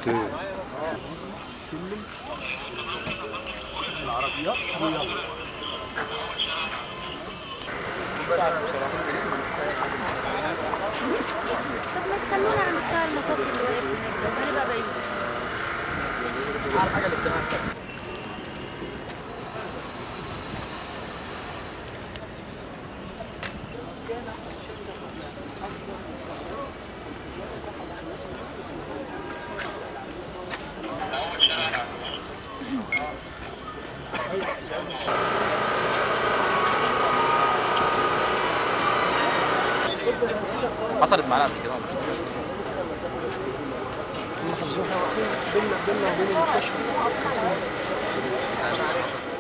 اوكي السلم العربيات ويلا طب ما تخلونا عند بتاع المطاف اللي واقف هناك ده هنبقى بعيد على حاجه الاجتماع حصلت معانا قبل كده بينا بينا وبين المستشفى